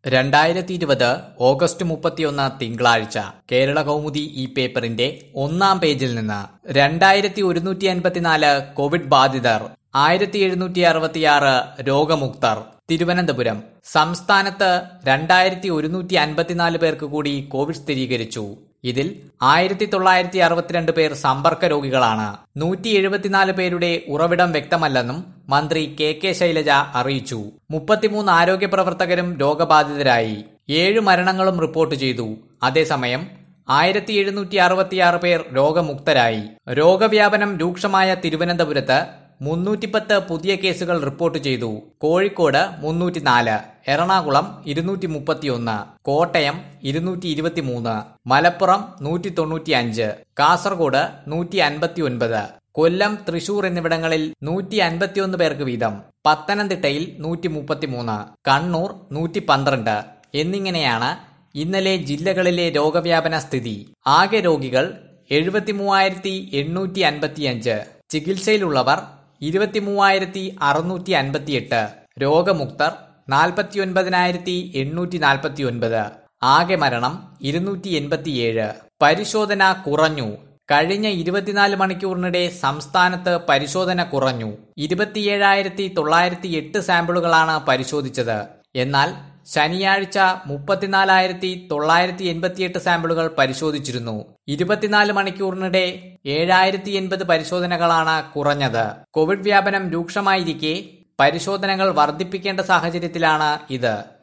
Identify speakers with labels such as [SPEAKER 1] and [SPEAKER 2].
[SPEAKER 1] രണ്ടായിരത്തി ഇരുപത് ഓഗസ്റ്റ് മുപ്പത്തിയൊന്ന് തിങ്കളാഴ്ച കേരള കൗമുദി ഈ പേപ്പറിന്റെ ഒന്നാം പേജിൽ നിന്ന് രണ്ടായിരത്തി ഒരുന്നൂറ്റി അൻപത്തിനാല് കോവിഡ് ബാധിതർ ആയിരത്തി എഴുന്നൂറ്റി അറുപത്തിയാറ് രോഗമുക്തർ തിരുവനന്തപുരം സംസ്ഥാനത്ത് രണ്ടായിരത്തി ഒരുന്നൂറ്റി അൻപത്തിനാല് പേർക്ക് കൂടി കോവിഡ് സ്ഥിരീകരിച്ചു ഇതിൽ ആയിരത്തി തൊള്ളായിരത്തി അറുപത്തിരണ്ട് പേർ സമ്പർക്ക രോഗികളാണ് നൂറ്റി എഴുപത്തിനാല് പേരുടെ ഉറവിടം വ്യക്തമല്ലെന്നും മന്ത്രി കെ കെ ശൈലജ അറിയിച്ചു മുപ്പത്തിമൂന്ന് ആരോഗ്യ പ്രവർത്തകരും രോഗബാധിതരായി ഏഴ് മരണങ്ങളും റിപ്പോർട്ട് ചെയ്തു അതേസമയം ആയിരത്തി എഴുന്നൂറ്റി അറുപത്തിയാറ് പേർ രോഗമുക്തരായി രോഗവ്യാപനം രൂക്ഷമായ തിരുവനന്തപുരത്ത് മുന്നൂറ്റിപ്പത്ത് പുതിയ കേസുകൾ റിപ്പോർട്ട് ചെയ്തു കോഴിക്കോട് മുന്നൂറ്റിനാല് എറണാകുളം ഇരുന്നൂറ്റി മുപ്പത്തിയൊന്ന് കോട്ടയം ഇരുന്നൂറ്റി ഇരുപത്തിമൂന്ന് മലപ്പുറം നൂറ്റി തൊണ്ണൂറ്റി അഞ്ച് കാസർഗോഡ് നൂറ്റി അൻപത്തി ഒൻപത് കൊല്ലം തൃശൂർ എന്നിവിടങ്ങളിൽ നൂറ്റി അൻപത്തിയൊന്ന് പേർക്ക് വീതം പത്തനംതിട്ടയിൽ നൂറ്റി മുപ്പത്തിമൂന്ന് കണ്ണൂർ നൂറ്റി പന്ത്രണ്ട് എന്നിങ്ങനെയാണ് ഇന്നലെ ജില്ലകളിലെ രോഗവ്യാപന സ്ഥിതി ആകെ രോഗികൾ എഴുപത്തി മൂവായിരത്തി എണ്ണൂറ്റി അൻപത്തിയഞ്ച് ചികിത്സയിലുള്ളവർ ഇരുപത്തി മൂവായിരത്തി അറുന്നൂറ്റി അൻപത്തിയെട്ട് രോഗമുക്തർ നാൽപ്പത്തിയൊൻപതിനായിരത്തി എണ്ണൂറ്റി നാൽപ്പത്തി ഒൻപത് ആകെ മരണം ഇരുന്നൂറ്റി എൺപത്തിയേഴ് പരിശോധന കുറഞ്ഞു കഴിഞ്ഞ ഇരുപത്തിനാല് മണിക്കൂറിനിടെ സംസ്ഥാനത്ത് പരിശോധന കുറഞ്ഞു ഇരുപത്തിയേഴായിരത്തി തൊള്ളായിരത്തി എട്ട് സാമ്പിളുകളാണ് പരിശോധിച്ചത് എന്നാൽ ശനിയാഴ്ച മുപ്പത്തിനാലായിരത്തി തൊള്ളായിരത്തി എൺപത്തിയെട്ട് സാമ്പിളുകൾ പരിശോധിച്ചിരുന്നു ഇരുപത്തിനാല് മണിക്കൂറിനിടെ ഏഴായിരത്തി എൺപത് പരിശോധനകളാണ് കുറഞ്ഞത് കോവിഡ് വ്യാപനം രൂക്ഷമായിരിക്കെ പരിശോധനകൾ വർദ്ധിപ്പിക്കേണ്ട സാഹചര്യത്തിലാണ് ഇത്